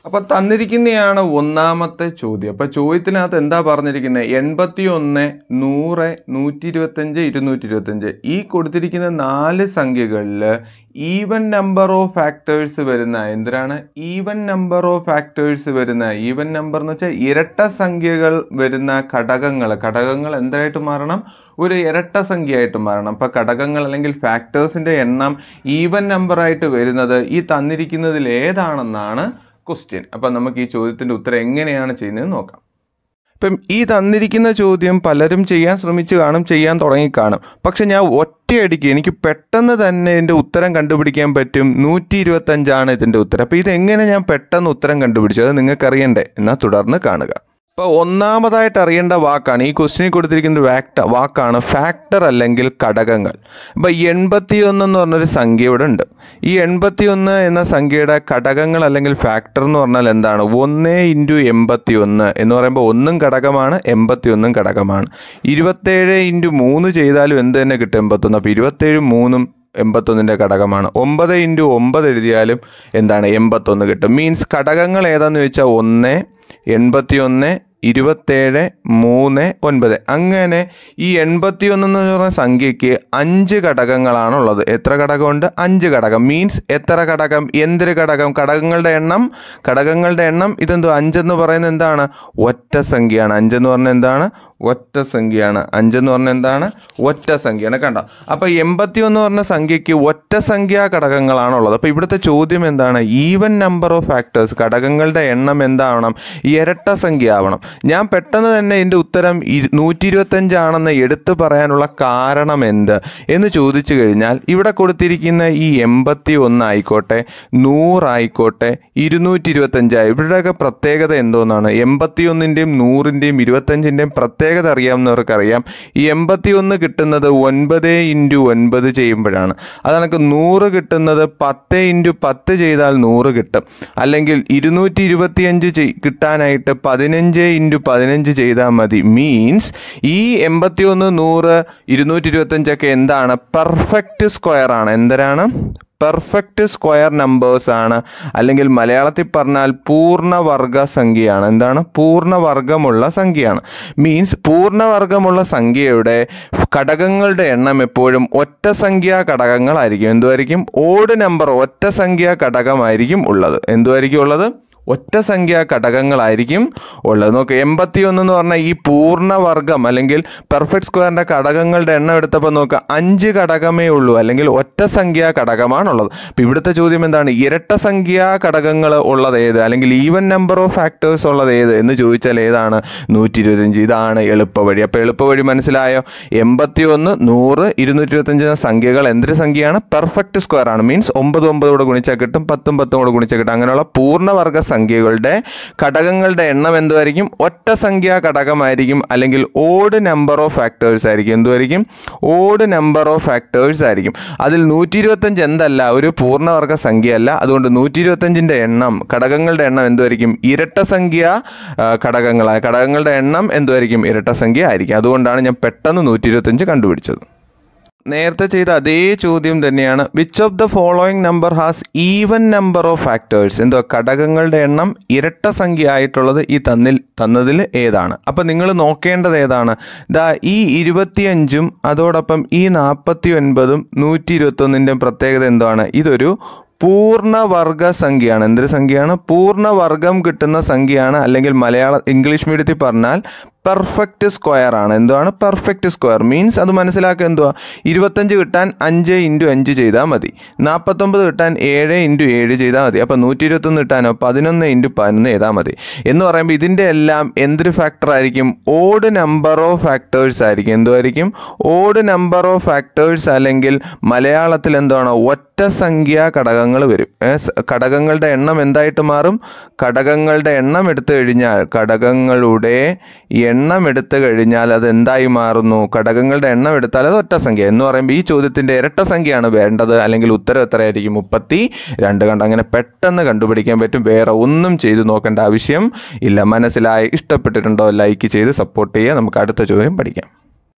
അപ്പൊ തന്നിരിക്കുന്നതാണ് ഒന്നാമത്തെ ചോദ്യം അപ്പൊ ചോദ്യത്തിനകത്ത് എന്താ പറഞ്ഞിരിക്കുന്നത് എൺപത്തി ഒന്ന് നൂറ് നൂറ്റി ഇരുപത്തഞ്ച് ഇരുന്നൂറ്റി ഇരുപത്തഞ്ച് ഈ കൊടുത്തിരിക്കുന്ന നാല് സംഖ്യകളിൽ ഈവൻ നമ്പർ ഓഫ് ഫാക്ടേഴ്സ് വരുന്ന എന്തിനാണ് ഈവൻ നമ്പർ ഓഫ് ഫാക്ടേഴ്സ് വരുന്ന ഈവൻ നമ്പർ എന്ന് വെച്ചാൽ ഇരട്ട സംഖ്യകൾ വരുന്ന ഘടകങ്ങൾ ഘടകങ്ങൾ എന്തായിട്ട് മാറണം ഒരു ഇരട്ട സംഖ്യയായിട്ട് മാറണം അപ്പോൾ ഘടകങ്ങൾ അല്ലെങ്കിൽ ഫാക്ടേഴ്സിൻ്റെ എണ്ണം ഈവൻ നമ്പറായിട്ട് വരുന്നത് ഈ തന്നിരിക്കുന്നതിൽ ഏതാണെന്നാണ് ക്വസ്റ്റ്യൻ അപ്പം നമുക്ക് ഈ ചോദ്യത്തിൻ്റെ ഉത്തരം എങ്ങനെയാണ് ചെയ്യുന്നത് നോക്കാം ഇപ്പം ഈ തന്നിരിക്കുന്ന ചോദ്യം പലരും ചെയ്യാൻ ശ്രമിച്ചു കാണും ചെയ്യാൻ തുടങ്ങി കാണും പക്ഷെ ഞാൻ ഒറ്റയടിക്ക് എനിക്ക് പെട്ടെന്ന് തന്നെ ഇതിൻ്റെ ഉത്തരം കണ്ടുപിടിക്കാൻ പറ്റും നൂറ്റി ഇരുപത്തഞ്ചാണ് ഇതിൻ്റെ ഉത്തരം അപ്പോൾ ഇതെങ്ങനെ ഞാൻ പെട്ടെന്ന് ഉത്തരം കണ്ടുപിടിച്ചു അത് നിങ്ങൾക്ക് അറിയണ്ടേ എന്നാൽ തുടർന്ന് കാണുക ഇപ്പോൾ ഒന്നാമതായിട്ട് അറിയേണ്ട വാക്കാണ് ഈ ക്വസ്റ്റിനിൽ കൊടുത്തിരിക്കുന്ന ഒരു വാക്ട വാക്കാണ് ഫാക്ടർ അല്ലെങ്കിൽ ഘടകങ്ങൾ അപ്പോൾ എൺപത്തി ഒന്ന് എന്ന് പറഞ്ഞൊരു സംഖ്യ ഇവിടെ ഉണ്ട് ഈ എൺപത്തി ഒന്ന് എന്ന സംഖ്യയുടെ ഘടകങ്ങൾ അല്ലെങ്കിൽ ഫാക്ടർ എന്ന് പറഞ്ഞാൽ എന്താണ് ഒന്ന് ഇൻറ്റു എൺപത്തി ഒന്ന് എന്ന് പറയുമ്പോൾ ഒന്നും ഘടകമാണ് എൺപത്തി ഒന്നും ഘടകമാണ് ഇരുപത്തേഴ് ഇൻറ്റു മൂന്ന് ചെയ്താലും എന്ത് തന്നെ കിട്ടും എൺപത്തൊന്ന് അപ്പോൾ ഇരുപത്തേഴ് മൂന്നും എൺപത്തൊന്നിൻ്റെ ഘടകമാണ് ഒമ്പത് ഇൻറ്റു ഒമ്പത് എഴുതിയാലും എന്താണ് എൺപത്തൊന്ന് കിട്ടും മീൻസ് ഘടകങ്ങൾ ഏതാന്ന് ചോദിച്ചാൽ ഒന്ന് എൺപത്തി ഒന്ന് ഇരുപത്തേഴ് മൂന്ന് ഒൻപത് അങ്ങനെ ഈ എൺപത്തി ഒന്ന് എന്ന് പറയുന്ന സംഖ്യയ്ക്ക് അഞ്ച് ഘടകങ്ങളാണുള്ളത് എത്ര ഘടകമുണ്ട് അഞ്ച് ഘടകം മീൻസ് എത്ര ഘടകം എന്തൊരു ഘടകം ഘടകങ്ങളുടെ എണ്ണം ഘടകങ്ങളുടെ എണ്ണം ഇതെന്തോ അഞ്ചെന്ന് പറയുന്നത് എന്താണ് ഒറ്റ സംഖ്യയാണ് അഞ്ചെന്ന് പറഞ്ഞാൽ എന്താണ് ഒറ്റ സംഖ്യയാണ് അഞ്ചെന്ന് പറഞ്ഞാൽ എന്താണ് ഒറ്റ സംഖ്യയാണ് കണ്ടോ അപ്പോൾ എൺപത്തി ഒന്ന് പറഞ്ഞ സംഖ്യയ്ക്ക് ഒറ്റ സംഖ്യാ ഘടകങ്ങളാണുള്ളത് അപ്പോൾ ഇവിടുത്തെ ചോദ്യം എന്താണ് ഈവൻ നമ്പർ ഓഫ് ഫാക്ടേഴ്സ് ഘടകങ്ങളുടെ എണ്ണം എന്താവണം ഇരട്ട സംഖ്യ ആവണം ഞാൻ പെട്ടെന്ന് തന്നെ എൻ്റെ ഉത്തരം ഇരു- നൂറ്റി ഇരുപത്തഞ്ചാണെന്ന് എടുത്തു പറയാനുള്ള കാരണം എന്ത് എന്ന് ചോദിച്ചു കഴിഞ്ഞാൽ ഇവിടെ കൊടുത്തിരിക്കുന്ന ഈ എൺപത്തി ഒന്ന് ആയിക്കോട്ടെ നൂറായിക്കോട്ടെ ഇരുന്നൂറ്റി ഇരുപത്തഞ്ചായി ഇവരുടെയൊക്കെ പ്രത്യേകത എന്തോന്നാണ് എൺപത്തി ഒന്നിൻ്റെയും നൂറിൻ്റെയും ഇരുപത്തഞ്ചിൻ്റെയും പ്രത്യേകത അറിയാവുന്നവർക്കറിയാം ഈ എൺപത്തി ഒന്ന് കിട്ടുന്നത് ഒൻപത് ഇൻറ്റു ഒൻപത് ചെയ്യുമ്പോഴാണ് അത് കണക്ക് നൂറ് കിട്ടുന്നത് പത്ത് ഇൻറ്റു പത്ത് ചെയ്താൽ നൂറ് കിട്ടും അല്ലെങ്കിൽ ഇരുന്നൂറ്റി ഇരുപത്തിയഞ്ച് ചെയ്- കിട്ടാനായിട്ട് പതിനഞ്ച് ഇൻറ്റു പതിനഞ്ച് ചെയ്താൽ മതി മീൻസ് ഈ എൺപത്തി ഒന്ന് നൂറ് ഇരുന്നൂറ്റി ഇരുപത്തഞ്ചൊക്കെ എന്താണ് പെർഫെക്റ്റ് സ്ക്വയർ ആണ് എന്തരാണ് പെർഫെക്റ്റ് സ്ക്വയർ നമ്പേഴ്സ് ആണ് അല്ലെങ്കിൽ മലയാളത്തിൽ പറഞ്ഞാൽ പൂർണ്ണവർഗ സംഖ്യയാണ് എന്താണ് പൂർണ്ണവർഗമുള്ള സംഖ്യയാണ് മീൻസ് പൂർണ്ണവർഗമുള്ള സംഖ്യയുടെ ഘടകങ്ങളുടെ എണ്ണം എപ്പോഴും ഒറ്റ സംഖ്യാ ഘടകങ്ങളായിരിക്കും എന്തുമായിരിക്കും ഓഡ് നമ്പർ ഒറ്റ സംഖ്യാ ഘടകമായിരിക്കും ഉള്ളത് എന്തുമായിരിക്കും ഉള്ളത് ഒറ്റ സംഖ്യാ ഘടകങ്ങളായിരിക്കും ഉള്ളത് നോക്ക് എൺപത്തി ഒന്ന് എന്ന് പറഞ്ഞാൽ ഈ പൂർണ്ണവർഗം അല്ലെങ്കിൽ പെർഫെക്റ്റ് സ്ക്വയറിൻ്റെ ഘടകങ്ങളുടെ എണ്ണം എടുത്തപ്പോൾ നോക്കുക അഞ്ച് ഘടകമേ ഉള്ളൂ അല്ലെങ്കിൽ ഒറ്റ സംഖ്യാ ഘടകമാണുള്ളത് അപ്പോൾ ഇവിടുത്തെ ചോദ്യം എന്താണ് ഇരട്ട സംഖ്യാ ഘടകങ്ങൾ ഉള്ളത് ഏത് അല്ലെങ്കിൽ ഈവൻ നമ്പർ ഓഫ് ഫാക്ടേഴ്സ് ഉള്ളത് ഏത് എന്ന് ചോദിച്ചാൽ ഏതാണ് നൂറ്റി ഇരുപത്തഞ്ച് ഇതാണ് എളുപ്പവഴി അപ്പോൾ എളുപ്പവഴി മനസ്സിലായോ എൺപത്തി ഒന്ന് നൂറ് ഇരുന്നൂറ്റി ഇരുപത്തഞ്ച് എന്ന സംഖ്യകൾ എന്തൊരു സംഖ്യയാണ് പെർഫെക്റ്റ് സ്ക്വയർ ആണ് മീൻസ് ഒമ്പത് ഒമ്പത് കൂടെ ഗുണിച്ചാൽ കിട്ടും പത്തും പത്തും കൂടെ ഗുണിച്ചാൽ കിട്ടും അങ്ങനെയുള്ള പൂർണ്ണവർഗ സംഖ്യകളുടെ ഘടകങ്ങളുടെ എണ്ണം എന്തുമായിരിക്കും ഒറ്റ സംഖ്യാ ഘടകമായിരിക്കും അല്ലെങ്കിൽ ഓഡ് നമ്പർ ഓഫ് ഫാക്ടേഴ്സ് ആയിരിക്കും എന്തുമായിരിക്കും ഓഡ് നമ്പർ ഓഫ് ഫാക്ടേഴ്സ് ആയിരിക്കും അതിൽ നൂറ്റി ഇരുപത്തഞ്ച് എന്തല്ല ഒരു പൂർണ്ണവർഗ സംഖ്യയല്ല അതുകൊണ്ട് നൂറ്റി ഇരുപത്തഞ്ചിൻ്റെ എണ്ണം ഘടകങ്ങളുടെ എണ്ണം എന്തുമായിരിക്കും ഇരട്ട സംഖ്യ ആ, ഘടകങ്ങളായ ഘടകങ്ങളുടെ എണ്ണം എന്തുമായിരിക്കും ഇരട്ട സംഖ്യ ആയിരിക്കും അതുകൊണ്ടാണ് ഞാൻ പെട്ടെന്ന് നൂറ്റി ഇരുപത്തഞ്ച് കണ്ടുപിടിച്ചത് നേരത്തെ ചെയ്ത അതേ ചോദ്യം തന്നെയാണ് which of the following number has even number of factors എന്തോ ഘടകങ്ങളുടെ എണ്ണം ഇരട്ട സംഖ്യ ആയിട്ടുള്ളത് ഈ തന്നിൽ തന്നതിൽ ഏതാണ് അപ്പം നിങ്ങൾ നോക്കേണ്ടത് ഏതാണ് ദാ ഈ ഇരുപത്തിയഞ്ചും അതോടൊപ്പം ഈ നാൽപ്പത്തി ഒൻപതും നൂറ്റി ഇരുപത്തൊന്നിൻ്റെയും പ്രത്യേകത എന്താണ് ഇതൊരു പൂർണ്ണവർഗ സംഖ്യയാണ് എന്തൊരു സംഖ്യയാണ് പൂർണ്ണവർഗം കിട്ടുന്ന സംഖ്യയാണ് അല്ലെങ്കിൽ മലയാള ഇംഗ്ലീഷ് മീഡിയത്തിൽ പറഞ്ഞാൽ പെർഫെക്റ്റ് സ്ക്വയർ ആണ് എന്തുവാണ് പെർഫെക്റ്റ് സ്ക്വയർ മീൻസ് അത് മനസ്സിലാക്കുക എന്തുവാ ഇരുപത്തഞ്ച് കിട്ടാൻ അഞ്ച് ഇൻറ്റു അഞ്ച് ചെയ്താൽ മതി നാൽപ്പത്തൊമ്പത് കിട്ടാൻ ഏഴ് ഇൻറ്റു ഏഴ് ചെയ്താൽ മതി അപ്പോൾ നൂറ്റി ഇരുപത്തൊന്ന് കിട്ടാനോ പതിനൊന്ന് ഇൻറ്റു പതിനൊന്ന് ചെയ്താൽ മതി എന്ന് പറയുമ്പോൾ ഇതിൻ്റെ എല്ലാം എന്തൊരു ഫാക്ടർ ആയിരിക്കും ഓഡ് നമ്പർ ഓഫ് ഫാക്ടേഴ്സ് ആയിരിക്കും എന്തുമായിരിക്കും ഓഡ് നമ്പർ ഓഫ് ഫാക്ടേഴ്സ് അല്ലെങ്കിൽ മലയാളത്തിൽ എന്താണ് ഒറ്റ സംഖ്യാ ഘടകങ്ങൾ വരും ഏ, സ- ഘടകങ്ങളുടെ എണ്ണം എന്തായിട്ട് മാറും ഘടകങ്ങളുടെ എണ്ണം എടുത്തു കഴിഞ്ഞാൽ ഘടകങ്ങളുടെ എണ്ണം എടുത്തു കഴിഞ്ഞാൽ അത് എന്തായി മാറുന്നു ഘടകങ്ങളുടെ എണ്ണം എടുത്താൽ അത് ഒറ്റ സംഖ്യ എന്ന് പറയുമ്പോൾ ഈ ചോദ്യത്തിൻ്റെ ഇരട്ട സംഖ്യയാണ് വേണ്ടത് അല്ലെങ്കിൽ ഉത്തരം എത്രയായിരിക്കും മുപ്പത്തി രണ്ട് കണ്ട് അങ്ങനെ പെട്ടെന്ന് കണ്ടുപിടിക്കാൻ പറ്റും വേറെ ഒന്നും ചെയ്തു നോക്കേണ്ട ആവശ്യം ഇല്ല മനസ്സിലായി ഇഷ്ടപ്പെട്ടിട്ടുണ്ടോ ലൈക്ക് ചെയ്ത് സപ്പോർട്ട് ചെയ്യുക നമുക്ക് അടുത്ത ചോദ്യം പഠിക്കാം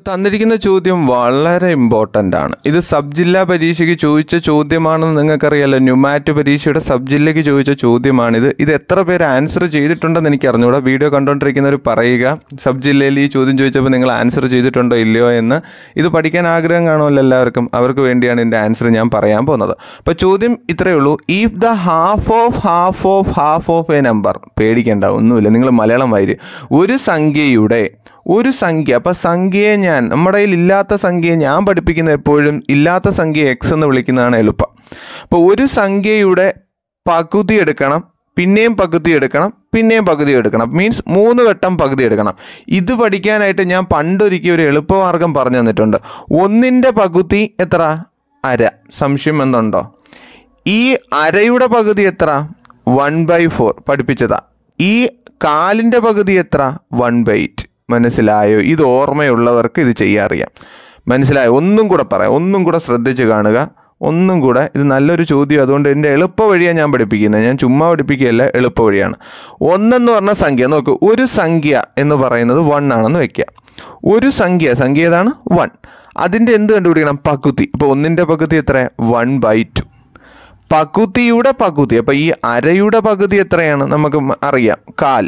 തന്നിരിക്കുന്ന ചോദ്യം വളരെ ഇമ്പോർട്ടൻ്റ് ആണ് ഇത് സബ് ജില്ലാ പരീക്ഷയ്ക്ക് ചോദിച്ച ചോദ്യമാണെന്ന് നിങ്ങൾക്കറിയാലോ ന്യൂമാറ്റ് പരീക്ഷയുടെ സബ് ജില്ലയ്ക്ക് ചോദിച്ച ചോദ്യമാണിത് ഇത് എത്ര പേര് ആൻസർ ചെയ്തിട്ടുണ്ടെന്ന് എനിക്ക് അറിഞ്ഞൂടാ വീഡിയോ കണ്ടുകൊണ്ടിരിക്കുന്നവർ പറയുക സബ് ജില്ലയിൽ ഈ ചോദ്യം ചോദിച്ചപ്പോൾ നിങ്ങൾ ആൻസർ ചെയ്തിട്ടുണ്ടോ ഇല്ലയോ എന്ന് ഇത് പഠിക്കാൻ ആഗ്രഹം കാണുമല്ലോ എല്ലാവർക്കും അവർക്ക് വേണ്ടിയാണ് ഇതിൻ്റെ ആൻസർ ഞാൻ പറയാൻ പോകുന്നത് അപ്പോൾ ചോദ്യം ഇത്രയേ ഉള്ളൂ if the half of half of half of a number പേടിക്കേണ്ട ഒന്നുമില്ല നിങ്ങൾ മലയാളം വായിര് ഒരു സംഖ്യയുടെ ഒരു സംഖ്യ അപ്പം സംഖ്യയെ ഞാൻ നമ്മുടെ കയ്യിൽ ഇല്ലാത്ത സംഖ്യയെ ഞാൻ പഠിപ്പിക്കുന്ന എപ്പോഴും ഇല്ലാത്ത സംഖ്യ എക്സ് എന്ന് വിളിക്കുന്നതാണ് എളുപ്പം അപ്പോൾ ഒരു സംഖ്യയുടെ പകുതി എടുക്കണം പിന്നെയും പകുതി എടുക്കണം പിന്നെയും പകുതി എടുക്കണം മീൻസ് മൂന്ന് വട്ടം പകുതി എടുക്കണം ഇത് പഠിക്കാനായിട്ട് ഞാൻ പണ്ടൊരിക്കൽ ഒരു എളുപ്പമാർഗം പറഞ്ഞു തന്നിട്ടുണ്ട് ഒന്നിൻ്റെ പകുതി എത്ര അര സംശയം എന്തുണ്ടോ ഈ അരയുടെ പകുതി എത്ര വൺ ബൈ ഫോർ പഠിപ്പിച്ചതാ ഈ കാലിൻ്റെ പകുതി എത്ര വൺ ബൈ എയ്റ്റ് മനസ്സിലായോ ഇത് ഓർമ്മയുള്ളവർക്ക് ഇത് ചെയ്യാറിയാം മനസ്സിലായോ ഒന്നും കൂടെ പറയാം ഒന്നും കൂടെ ശ്രദ്ധിച്ച് കാണുക ഒന്നും കൂടെ ഇത് നല്ലൊരു ചോദ്യം അതുകൊണ്ട് എൻ്റെ എളുപ്പ വഴിയാണ് ഞാൻ പഠിപ്പിക്കുന്നത് ഞാൻ ചുമ്മാ പഠിപ്പിക്കുകയല്ല എളുപ്പ വഴിയാണ് ഒന്നെന്ന് പറഞ്ഞ സംഖ്യ നോക്കൂ ഒരു സംഖ്യ എന്ന് പറയുന്നത് വൺ ആണെന്ന് വെക്കുക ഒരു സംഖ്യ സംഖ്യ ഏതാണ് വൺ അതിൻ്റെ എന്ത് കണ്ടുപിടിക്കണം പകുതി ഇപ്പോൾ ഒന്നിൻ്റെ പകുതി എത്ര വൺ ബൈ ടു പകുതിയുടെ പകുതി അപ്പോൾ ഈ അരയുടെ പകുതി എത്രയാണ് നമുക്ക് മ- അറിയാം കാൽ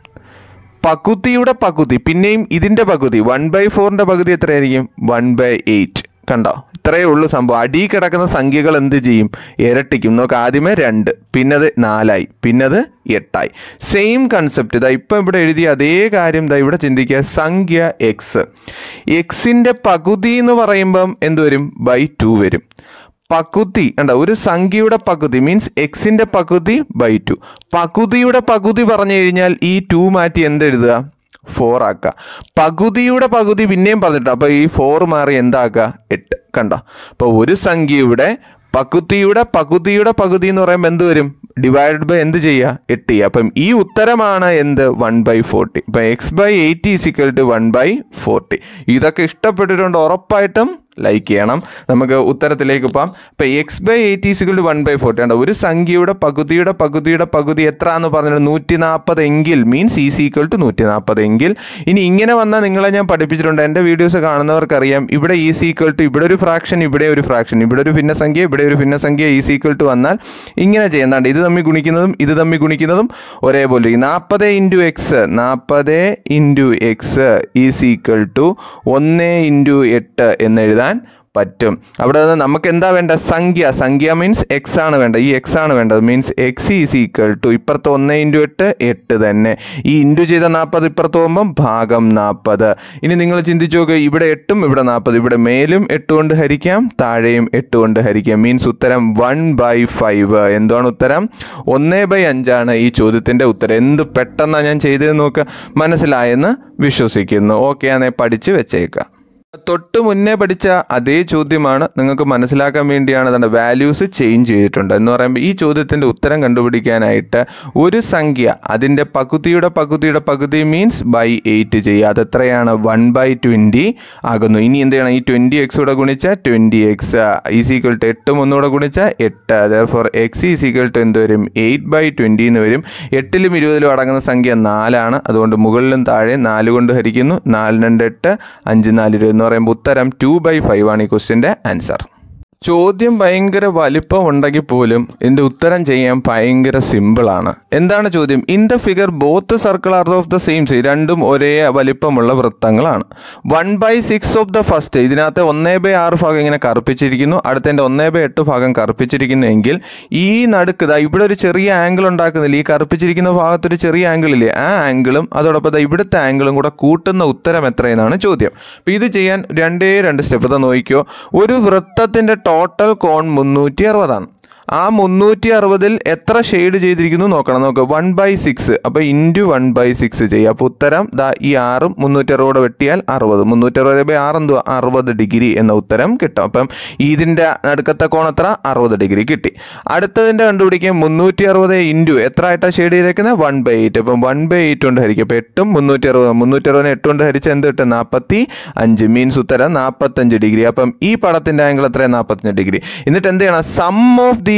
പകുതിയുടെ പകുതി പിന്നെയും ഇതിൻ്റെ പകുതി വൺ ബൈ ഫോറിൻ്റെ പകുതി എത്രയായിരിക്കും വൺ ബൈ എയ്റ്റ് കണ്ടോ ഇത്രയേ ഉള്ളൂ സംഭവം അടി കിടക്കുന്ന സംഖ്യകൾ എന്ത് ചെയ്യും ഇരട്ടിക്കും നോക്ക് ആദ്യമേ രണ്ട് പിന്നത് നാലായി പിന്നത് എട്ടായി സെയിം കൺസെപ്റ്റ് ഇതാ ഇപ്പം ഇവിടെ എഴുതിയ അതേ കാര്യം ഇതാ ഇവിടെ ചിന്തിക്കുക സംഖ്യ എക്സ് എക്സിൻ്റെ പകുതി എന്ന് പറയുമ്പം എന്ത് വരും ബൈ ടു വരും പകുതി കണ്ട ഒരു സംഖ്യയുടെ പകുതി മീൻസ് എക്സിന്റെ പകുതി ബൈ ടു പകുതിയുടെ പകുതി പറഞ്ഞു കഴിഞ്ഞാൽ ഈ ടു മാറ്റി എന്തെഴുതുക ഫോർ ആക്കുക പകുതിയുടെ പകുതി പിന്നെയും പറഞ്ഞിട്ട് അപ്പോൾ ഈ ഫോർ മാറി എന്താക്കുക എട്ട് കണ്ടോ അപ്പോൾ ഒരു സംഖ്യയുടെ പകുതിയുടെ പകുതിയുടെ പകുതി എന്ന് പറയുമ്പോൾ എന്ത് വരും ഡിവൈഡ് ബൈ എന്ത് ചെയ്യുക എട്ട് ചെയ്യുക അപ്പം ഈ ഉത്തരമാണ് എന്ത് വൺ ബൈ ഫോർട്ടി ഇപ്പം x by eighty is equal to one by forty ഇതൊക്കെ ഇഷ്ടപ്പെട്ടിട്ടുണ്ട് ഉറപ്പായിട്ടും ലൈക്ക് ചെയ്യണം നമുക്ക് ഉത്തരത്തിലേക്ക് പോകാം ഇപ്പം x by eighty is equal to one by forty ഉണ്ട് ഒരു സംഖ്യയുടെ പകുതിയുടെ പകുതിയുടെ പകുതി എത്ര എന്ന് പറഞ്ഞാൽ നൂറ്റി നാൽപ്പത് എങ്കിൽ മീൻസ് ഈസ് ഈക്വൽ ടു നൂറ്റി നാൽപ്പത് എങ്കിൽ ഇനി ഇങ്ങനെ വന്നാൽ നിങ്ങളെ ഞാൻ പഠിപ്പിച്ചിട്ടുണ്ട് എൻ്റെ വീഡിയോസ് കാണുന്നവർക്കറിയാം ഇവിടെ ഈസ് ഈക്വൽ ടു ഇവിടെ ഒരു ഫ്രാക്ഷൻ ഇവിടെ ഒരു ഫ്രാക്ഷൻ ഇവിടെ ഒരു ഭിന്നസംഖ്യ ഇവിടെ ഒരു ഭിന്നസംഖ്യ ഈസ് ഈക്വൽ ടു വന്നാൽ ഇങ്ങനെ ചെയ്യുന്നുണ്ട് ഇത് തമ്മിൽ ഗുണിക്കുന്നതും ഇത് തമ്മിൽ ഗുണിക്കുന്നതും ഒരേപോലെ ഇരിക്കും നാൽപ്പത് ഇൻറ്റു എക്സ് നാൽപ്പത് into x is equal to ഒന്ന് ഇൻറ്റു എട്ട് എന്ന് എഴുതാൻ പറ്റും അവിടെ നിന്ന് നമുക്ക് എന്താ വേണ്ട സംഖ്യ സംഖ്യ മീൻസ് എക്സ് ആണ് വേണ്ടത് ഈ എക്സ് ആണ് വേണ്ടത് means x is equal to ഇപ്പുറത്ത് ഒന്ന് ഇൻറ്റു എട്ട് എട്ട് തന്നെ ഈ ഇൻറ്റു ചെയ്ത നാൽപ്പത് ഇപ്പുറത്ത് പോകുമ്പം ഭാഗം നാൽപ്പത് ഇനി നിങ്ങൾ ചിന്തിച്ചു നോക്കുക ഇവിടെ എട്ടും ഇവിടെ നാൽപ്പത് ഇവിടെ മേലും എട്ട് കൊണ്ട് ഹരിക്കാം താഴെയും എട്ട് കൊണ്ട് ഹരിക്കാം മീൻസ് ഉത്തരം വൺ ബൈ ഫൈവ് എന്താണ് ഉത്തരം ഒന്ന് ബൈ അഞ്ചാണ് ഈ ചോദ്യത്തിൻ്റെ ഉത്തരം എന്ത് പെട്ടെന്നാണ് ഞാൻ ചെയ്തത് നോക്കുക മനസ്സിലായെന്ന് വിശ്വസിക്കുന്നു ഓക്കെ ആണെ പഠിച്ച് വെച്ചേക്കാം തൊട്ട് മുന്നേ പഠിച്ച അതേ ചോദ്യമാണ് നിങ്ങൾക്ക് മനസ്സിലാക്കാൻ വേണ്ടിയാണ് അതിൻ്റെ വാല്യൂസ് ചേഞ്ച് ചെയ്തിട്ടുണ്ട് എന്ന് പറയുമ്പോൾ ഈ ചോദ്യത്തിൻ്റെ ഉത്തരം കണ്ടുപിടിക്കാനായിട്ട് ഒരു സംഖ്യ അതിൻ്റെ പകുതിയുടെ പകുതിയുടെ പകുതി മീൻസ് ബൈ എയ്റ്റ് ചെയ്യുക അത് എത്രയാണ് വൺ ബൈ ട്വൻറ്റി ആകുന്നു ഇനി എന്ത് ചെയ്യണം ഈ ട്വൻറ്റി എക്സ് കൂടെ ഗുണിച്ചാൽ twenty x is equal to എട്ടും ഒന്നുകൂടെ ഗുണിച്ചാൽ എട്ട് four x is equal to എന്ത് വരും എയ്റ്റ് ബൈ ട്വൻറ്റി എന്ന് വരും എട്ടിലും ഇരുപതിലും അടങ്ങുന്ന സംഖ്യ നാലാണ് അതുകൊണ്ട് മുകളിലും താഴെ നാല് കൊണ്ട് ഹരിക്കുന്നു നാല് രണ്ട് എട്ട് അഞ്ച് നാല് ഇരുപത് എന്ന് പറയുമ്പോൾ ഉത്തരം ടു ബൈ ഫൈവ് ആണ് ഈ ക്വസ്റ്റ്യൻ്റെ ആൻസർ ചോദ്യം ഭയങ്കര വലിപ്പം ഉണ്ടെങ്കിൽ പോലും ഇതിൻ്റെ ഉത്തരം ചെയ്യാൻ ഭയങ്കര സിമ്പിളാണ് എന്താണ് ചോദ്യം in the figure both circle are of the same size രണ്ടും ഒരേ വലിപ്പമുള്ള വൃത്തങ്ങളാണ് one by six of the first ഇതിനകത്ത് ഒന്നേ ബൈ ആറ് ഭാഗം ഇങ്ങനെ കറുപ്പിച്ചിരിക്കുന്നു അടുത്തതിൻ്റെ ഒന്നേ ബൈ എട്ട് ഭാഗം കറുപ്പിച്ചിരിക്കുന്നെങ്കിൽ ഈ നടുക്ക് ദാ ഇവിടെ ഒരു ചെറിയ ആംഗിൾ ഉണ്ടാക്കുന്നില്ല ഈ കറുപ്പിച്ചിരിക്കുന്ന ഭാഗത്തൊരു ചെറിയ ആംഗിൾ ഇല്ലേ ആ ആംഗിളും അതോടൊപ്പം ദാ ഇവിടുത്തെ ആംഗിളും കൂടെ കൂട്ടുന്ന ഉത്തരം എത്രയെന്നാണ് ചോദ്യം അപ്പോൾ ഇത് ചെയ്യാൻ രണ്ടേ രണ്ട് സ്റ്റെപ്പ് ഇതാ നോക്കിക്കോ ഒരു വൃത്തത്തിൻ്റെ ടോട്ടൽ കോൺ മുന്നൂറ്റി അറുപതാണ് ആ മുന്നൂറ്റി അറുപതിൽ എത്ര ഷെയ്ഡ് ചെയ്തിരിക്കുന്നു നോക്കണം നോക്കുക വൺ ബൈ സിക്സ് അപ്പോൾ ഇൻറ്റു വൺ ബൈ സിക്സ് ചെയ്യുക അപ്പോൾ ഉത്തരം ദാ ഈ ആറും മുന്നൂറ്റി അറുപത് വെട്ടിയാൽ അറുപത് മുന്നൂറ്റി അറുപത് ബൈ ആറ് എന്തുവാ അറുപത് ഡിഗ്രി എന്ന ഉത്തരം കിട്ടും അപ്പം ഇതിൻ്റെ നടുക്കത്തെ കോൺ എത്ര അറുപത് ഡിഗ്രി കിട്ടി അടുത്തതിൻ്റെ കണ്ടുപിടിക്കാൻ മുന്നൂറ്റി അറുപത് ഇൻറ്റു എത്ര ആയിട്ടാണ് ഷെയ്ഡ് ചെയ്തേക്കുന്നത് വൺ ബൈ എയ്റ്റ് അപ്പം വൺ ബൈ എയ്റ്റ് കൊണ്ട് ഹരിക്കും അപ്പോൾ എട്ടും മുന്നൂറ്റി അറുപത് മുന്നൂറ്റി അറുപതിന് എട്ട് കൊണ്ട് ഹരിച്ച് എന്ത് കിട്ടും നാൽപ്പത്തി അഞ്ച് മീൻസ് ഉത്തരം നാൽപ്പത്തഞ്ച് ഡിഗ്രി അപ്പം ഈ പടത്തിൻ്റെ ആംഗിൾ എത്രയാണ് നാൽപ്പത്തഞ്ച് ഡിഗ്രി എന്നിട്ട് എന്ത് ചെയ്യണം sum of these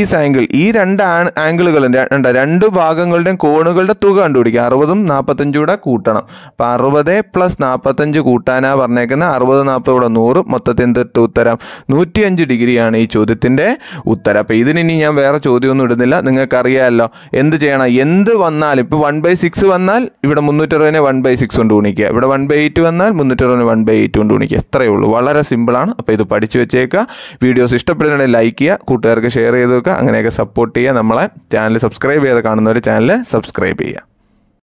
these angle ഈ രണ്ട് ആംഗിളുകളും രണ്ട് രണ്ട് ഭാഗങ്ങളുടെയും കോണുകളുടെ തുക കണ്ടുപിടിക്കുക അറുപതും നാൽപ്പത്തഞ്ചും കൂടെ കൂട്ടണം അപ്പം അറുപത് പ്ലസ് നാൽപ്പത്തഞ്ച് കൂട്ടാനാ പറഞ്ഞേക്കുന്നത് അറുപത് നാൽപ്പത് കൂടെ നൂറ് മൊത്തത്തിൽ എന്തിട്ട് ഉത്തരം നൂറ്റിയഞ്ച് ഡിഗ്രിയാണ് ഈ ചോദ്യത്തിൻ്റെ ഉത്തരം അപ്പം ഇതിനി ഞാൻ വേറെ ചോദ്യമൊന്നും ഇടുന്നില്ല നിങ്ങൾക്കറിയാമല്ലോ എന്ത് ചെയ്യണം എന്ത് വന്നാലും ഇപ്പോൾ വൺ ബൈ സിക്സ് വന്നാൽ ഇവിടെ മുന്നൂറ്ററുപതിനെ വൺ ബൈ സിക്സ് കൊണ്ട് ഗുണിക്കുക ഇവിടെ വൺ ബൈ എയ്റ്റ് വന്നാൽ മുന്നൂറ്ററുപതിനെ വൺ ബൈ എയ്റ്റ് കൊണ്ട് ഗുണിക്കുക എത്രയേ ഉള്ളൂ വളരെ സിമ്പിളാണ് അപ്പോൾ ഇത് പഠിച്ചു വെച്ചേക്കുക വീഡിയോസ് ഇഷ്ടപ്പെടുന്നുണ്ടെങ്കിൽ ലൈക്ക് ചെയ്യുക കൂട്ടുകാർക്ക് ഷെയർ ചെയ്ത് വെക്കുക അങ്ങനെയൊക്കെ സപ്പോർട്ട് ചെയ്യുക നമ്മളെ ചാനൽ സബ്സ്ക്രൈബ് ചെയ്ത് കാണുന്നവർ ചാനൽ സബ്സ്ക്രൈബ് ചെയ്യുക